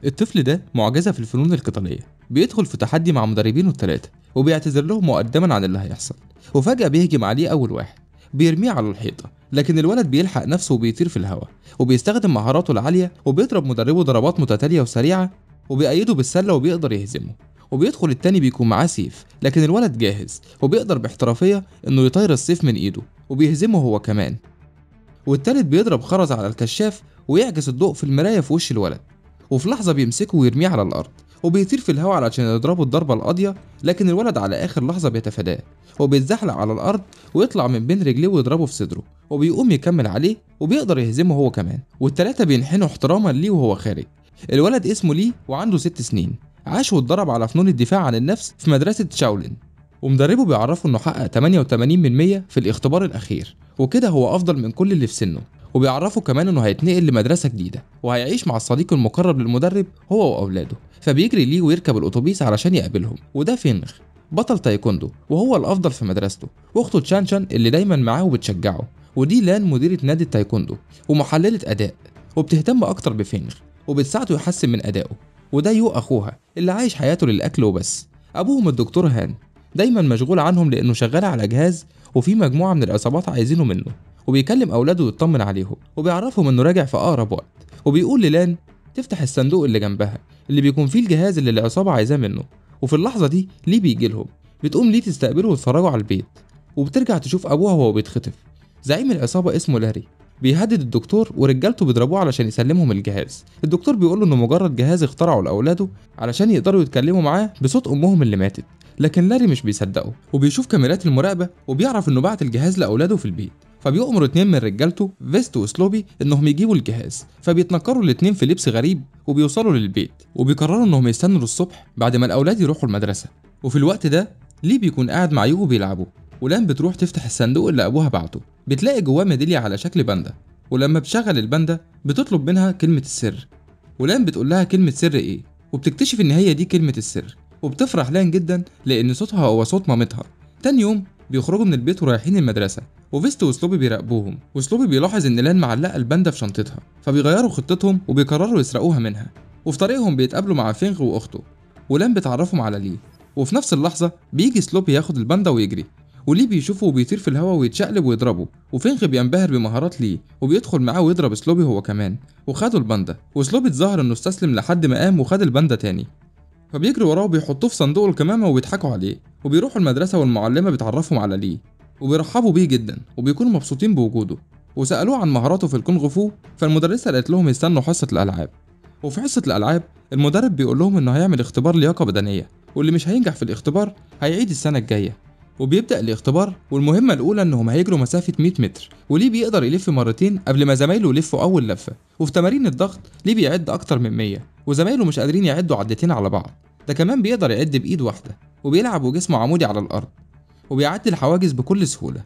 الطفل ده معجزة في الفنون القتالية بيدخل في تحدي مع مدربينه التلاتة وبيعتذر لهم مقدما عن اللي هيحصل وفجأة بيهجم عليه أول واحد بيرميه على الحيطة لكن الولد بيلحق نفسه وبيطير في الهواء وبيستخدم مهاراته العالية وبيضرب مدربه ضربات متتالية وسريعة وبيأيده بالسلة وبيقدر يهزمه وبيدخل التاني بيكون معاه سيف لكن الولد جاهز وبيقدر باحترافية انه يطير السيف من ايده وبيهزمه هو كمان والتالت بيضرب خرز على الكشاف ويعكس الضوء في المراية في وش الولد وفي لحظة بيمسكه ويرميه على الأرض وبيطير في الهواء علشان يضربه الضربة القاضية لكن الولد على آخر لحظة بيتفاداه وبيتزحلق على الأرض ويطلع من بين رجليه ويضربه في صدره وبيقوم يكمل عليه وبيقدر يهزمه هو كمان والتلاتة بينحنوا احتراما ليه وهو خارج الولد اسمه ليه وعنده ست سنين عاش واتدرب على فنون الدفاع عن النفس في مدرسة شاولين ومدربه بيعرفه انه حقق 88 من 100 في الاختبار الاخير وكده هو افضل من كل اللي في سنه وبيعرفه كمان انه هيتنقل لمدرسة جديدة وهيعيش مع الصديق المقرب للمدرب هو واولاده فبيجري ليه ويركب الاتوبيس علشان يقابلهم وده فينغ بطل تايكوندو وهو الافضل في مدرسته واخته تشانشان اللي دايما معاه وبتشجعه ودي لان مديرة نادي التايكوندو ومحللة اداء وبتهتم اكتر بفينغ وبتساعده يحسن من ادائه وده يو اخوها اللي عايش حياته للاكل وبس ابوهم الدكتور هان دايما مشغول عنهم لانه شغال على جهاز وفي مجموعه من العصابات عايزينه منه وبيكلم اولاده ويطمن عليهم وبيعرفهم انه راجع في اقرب وقت وبيقول للان تفتح الصندوق اللي جنبها اللي بيكون فيه الجهاز اللي العصابه عايزاه منه وفي اللحظه دي ليه بيجي لهم بتقوم ليه تستقبله وتتفرجوا على البيت وبترجع تشوف ابوها وهو بيتخطف زعيم العصابه اسمه لاري بيهدد الدكتور ورجالته بيضربوه علشان يسلمهم الجهاز الدكتور بيقول له انه مجرد جهاز اخترعه لاولاده علشان يقدروا يتكلموا معاه بصوت امهم اللي ماتت لكن لاري مش بيصدقه وبيشوف كاميرات المراقبه وبيعرف انه بعت الجهاز لاولاده في البيت فبيأمر اتنين من رجالته فيست وسلوبي انهم يجيبوا الجهاز فبيتنكروا الاتنين في لبس غريب وبيوصلوا للبيت وبيقرروا انهم يستنوا للصبح بعد ما الاولاد يروحوا المدرسه وفي الوقت ده ليه بيكون قاعد مع يوهو بيلعبوا ولان بتروح تفتح الصندوق اللي ابوها بعته بتلاقي جواه ميداليه على شكل باندا ولما بتشغل الباندا بتطلب منها كلمه السر ولان بتقول لها كلمه سر ايه وبتكتشف ان هي دي كلمه السر وبتفرح لان جدا لان صوتها هو صوت مامتها تاني يوم بيخرجوا من البيت ورايحين المدرسه وفيست وسلوبي بيراقبوهم وسلوبي بيلاحظ ان لان معلقه الباندا في شنطتها فبيغيروا خطتهم وبيقرروا يسرقوها منها وفي طريقهم بيتقابلوا مع فينغ واخته ولان بتعرفهم على ليه وفي نفس اللحظه بيجي سلوبي ياخد الباندا ويجري وليه بيشوفه وبيطير في الهواء ويتشقلب ويضربه وفينغ بينبهر بمهارات ليه وبيدخل معاه ويضرب سلوبي هو كمان وخدوا الباندا وسلوبي اتظاهر انه استسلم لحد ما قام وخد الباندا تاني فبيجري وراه وبيحطوه في صندوق الكمامة وبيضحكوا عليه وبيروحوا المدرسة والمعلمة بتعرفهم على ليه وبيرحبوا بيه جدا وبيكونوا مبسوطين بوجوده وسألوه عن مهاراته في الكونغ فو فالمدرسة قالت لهم يستنوا حصة الألعاب وفي حصة الألعاب المدرب بيقول لهم إنه هيعمل اختبار لياقة بدنية واللي مش هينجح في الاختبار هيعيد السنة الجاية وبيبدأ الاختبار والمهمة الأولى إنهم هيجروا مسافة 100 متر وليه بيقدر يلف مرتين قبل ما زمايله يلفوا أول لفة وفي تمارين الضغط ليه بيعد أكتر من 100 وزمايله مش قادرين يعدوا عدتين على بعض ده كمان بيقدر يعد بإيد واحدة وبيلعب وجسمه عمودي على الأرض وبيعدي الحواجز بكل سهولة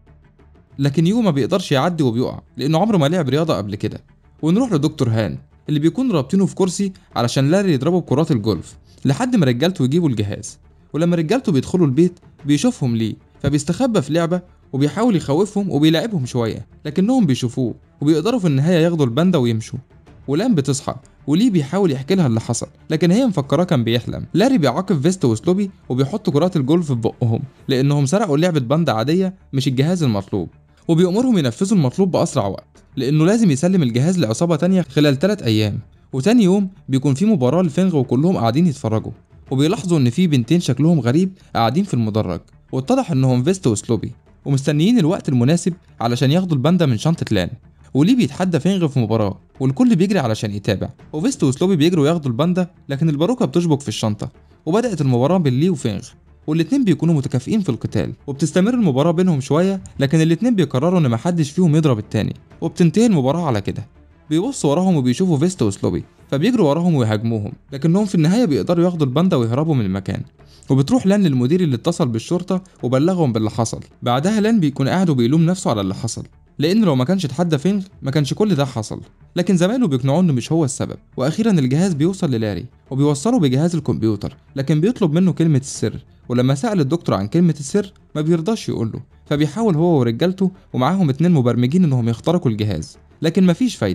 لكن يو ما بيقدرش يعدي وبيقع لأنه عمره ما لعب رياضة قبل كده ونروح لدكتور هان اللي بيكون رابطينه في كرسي علشان لاري يضربه بكرات الجولف لحد ما رجالته يجيبوا الجهاز ولما رجالته بيدخلوا البيت بيشوفهم ليه فبيستخبى في لعبة وبيحاول يخوفهم وبيلاعبهم شوية لكنهم بيشوفوه وبيقدروا في النهاية ياخدوا الباندا ويمشوا ولام بتصحى وليه بيحاول يحكي لها اللي حصل لكن هي مفكراه كان بيحلم لاري بيعاقب فيست وسلوبي وبيحط كرات الجولف في بقهم لانهم سرقوا لعبه باندا عاديه مش الجهاز المطلوب وبيأمرهم ينفذوا المطلوب بأسرع وقت لأنه لازم يسلم الجهاز لعصابة تانية خلال 3 أيام وتاني يوم بيكون في مباراة لفينغ وكلهم قاعدين يتفرجوا وبيلاحظوا إن في بنتين شكلهم غريب قاعدين في المدرج واتضح إنهم فيست وسلوبي ومستنيين الوقت المناسب علشان ياخدوا الباندا من شنطة لان وليه بيتحدى فينغ في مباراة والكل بيجري علشان يتابع وفيست وسلوبي بيجروا ياخدوا الباندا لكن الباروكة بتشبك في الشنطة وبدأت المباراة بين لي وفينغ والاتنين بيكونوا متكافئين في القتال وبتستمر المباراة بينهم شوية لكن الاتنين بيقرروا ان محدش فيهم يضرب التاني وبتنتهي المباراة على كده بيبصوا وراهم وبيشوفوا فيست وسلوبي فبيجروا وراهم ويهاجموهم لكنهم في النهاية بيقدروا ياخدوا الباندا ويهربوا من المكان وبتروح لان للمدير اللي اتصل بالشرطة وبلغهم باللي حصل بعدها لان بيكون قاعد وبيلوم نفسه على اللي حصل لان لو ما كانش اتحدى فينغ ما كانش كل ده حصل لكن زمايله بيقنعوه انه مش هو السبب واخيرا الجهاز بيوصل للاري وبيوصله بجهاز الكمبيوتر لكن بيطلب منه كلمة السر ولما سأل الدكتور عن كلمة السر ما بيرضاش يقوله فبيحاول هو ورجالته ومعاهم اتنين مبرمجين انهم يخترقوا الجهاز لكن مفيش فايدة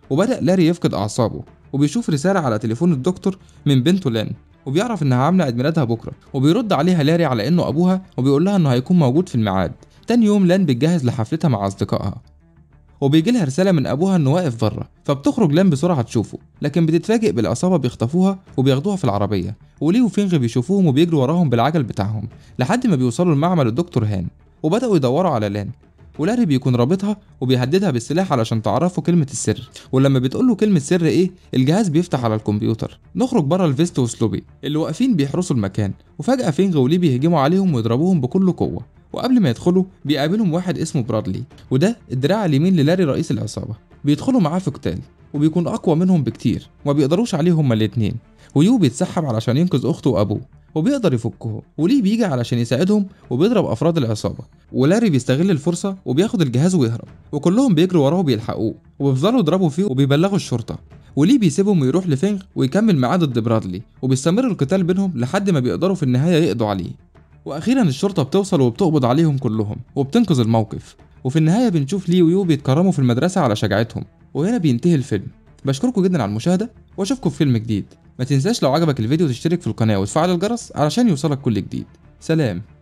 وبدأ لاري يفقد أعصابه وبيشوف رسالة على تليفون الدكتور من بنته لان وبيعرف إنها عاملة عيد ميلادها بكرة وبيرد عليها لاري على إنه أبوها وبيقول لها إنه هيكون موجود في الميعاد تاني يوم لان بتجهز لحفلتها مع أصدقائها وبيجي لها رسالة من أبوها إنه واقف بره فبتخرج لان بسرعة تشوفه لكن بتتفاجئ بالعصابة بيخطفوها وبياخدوها في العربية وليه وفينغ بيشوفوهم وبيجروا وراهم بالعجل بتاعهم لحد ما بيوصلوا لمعمل الدكتور هان وبدأوا يدوروا على لان ولاري بيكون رابطها وبيهددها بالسلاح علشان تعرفه كلمة السر ولما بتقول له كلمة سر ايه الجهاز بيفتح على الكمبيوتر نخرج بره الفيست وسلوبي اللي واقفين بيحرسوا المكان وفجأة فينغ ولي بيهجموا عليهم ويضربوهم بكل قوة وقبل ما يدخلوا بيقابلهم واحد اسمه برادلي وده الدراع اليمين للاري رئيس العصابة بيدخلوا معاه في قتال وبيكون أقوى منهم بكتير وما بيقدروش عليه هما الاتنين ويو بيتسحب علشان ينقذ أخته وأبوه وبيقدر يفكهم وليه بيجي علشان يساعدهم وبيضرب افراد العصابه ولاري بيستغل الفرصه وبياخد الجهاز ويهرب وكلهم بيجروا وراه وبيلحقوه وبيفضلوا يضربوا فيه وبيبلغوا الشرطه وليه بيسيبهم ويروح لفينغ ويكمل معاه ضد برادلي وبيستمر القتال بينهم لحد ما بيقدروا في النهايه يقضوا عليه واخيرا الشرطه بتوصل وبتقبض عليهم كلهم وبتنقذ الموقف وفي النهايه بنشوف لي ويو بيتكرموا في المدرسه على شجاعتهم وهنا بينتهي الفيلم بشكركم جدا على المشاهده واشوفكم في فيلم جديد ما تنساش لو عجبك الفيديو تشترك في القناه وتفعل الجرس علشان يوصلك كل جديد سلام